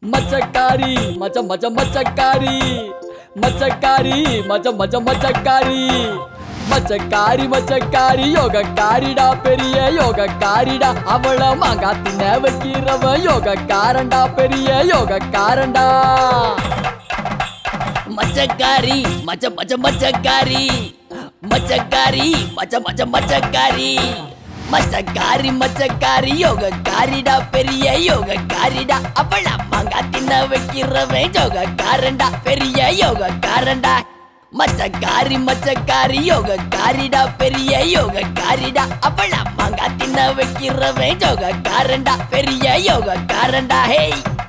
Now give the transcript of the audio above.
மச்சக்காரி மச்ச மச்ச மச்சக்காரி மச்சக்காரி மச்ச மச்ச மச்சக்காரி மச்சக்காரி மச்சக்காரி யோகக்காரிடா பெரிய யோகக்காரிடா அவள மாங்கா தின்ன வைக்கிறவ யோகக்காரண்டா பெரிய யோகக்காரண்டா மச்சக்காரி மச்ச மச்ச மச்சக்காரி மச்சக்காரி மச்ச மச்ச மச்சக்காரி மச்சக்காரி மச்சக்காரி யோகக்காரிடா பெரிய யோகக்காரிடா அவள மாங்கா தின்ன வைக்கிறவன் யோகக்காரண்டா பெரிய யோகக்காரண்டா மச்சக்காரி மச்சக்காரி யோகக்காரிடா பெரிய யோகக்காரிடா அவள மாங்கா தின்ன வைக்கிறவன் யோகக்காரண்டா பெரிய யோகக்காரண்டா ஹேய்